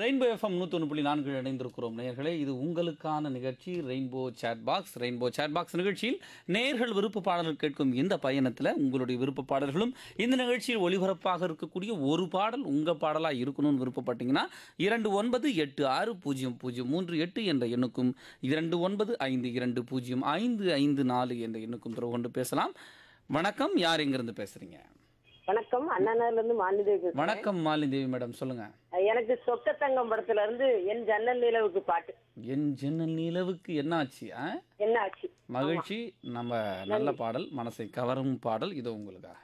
Rainbow FM நூற்றொன்று புள்ளி நான்கு இணைந்திருக்கிறோம் நேயர்களே இது உங்களுக்கான நிகழ்ச்சி rainbow chat box rainbow chat box நிகழ்ச்சியில் நேயர்கள் விருப்ப பாடல்கள் கேட்கும் இந்த பயணத்தில் உங்களுடைய விருப்ப பாடல்களும் இந்த நிகழ்ச்சியில் ஒளிபரப்பாக இருக்கக்கூடிய ஒரு பாடல் உங்கள் பாடலாக இருக்கணும்னு விருப்பப்பட்டீங்கன்னா இரண்டு ஒன்பது எட்டு ஆறு பூஜ்ஜியம் பூஜ்ஜியம் மூன்று எட்டு என்ற எண்ணுக்கும் இரண்டு ஒன்பது ஐந்து இரண்டு பூஜ்ஜியம் ஐந்து ஐந்து நாலு என்ற எண்ணுக்கும் தொடர்பு கொண்டு பேசலாம் வணக்கம் யார் எங்கிருந்து பேசுறீங்க வணக்கம் அண்ணாநகர்ல இருந்து மாநிதேவி பேசுறேன். வணக்கம் மாலினி மேடம் சொல்லுங்க எனக்கு சொக்கத்தங்கம் படத்துல இருந்து என் ஜன்னல் நிலவுக்கு பாட்டு என் ஜன்னல் நிலவுக்கு என்ன ஆச்சு ஆ? என்ன ஆச்சு மகிழ்ச்சி நம்ம நல்ல பாடல் மனசை கவரும் பாடல் இது உங்களுக்காக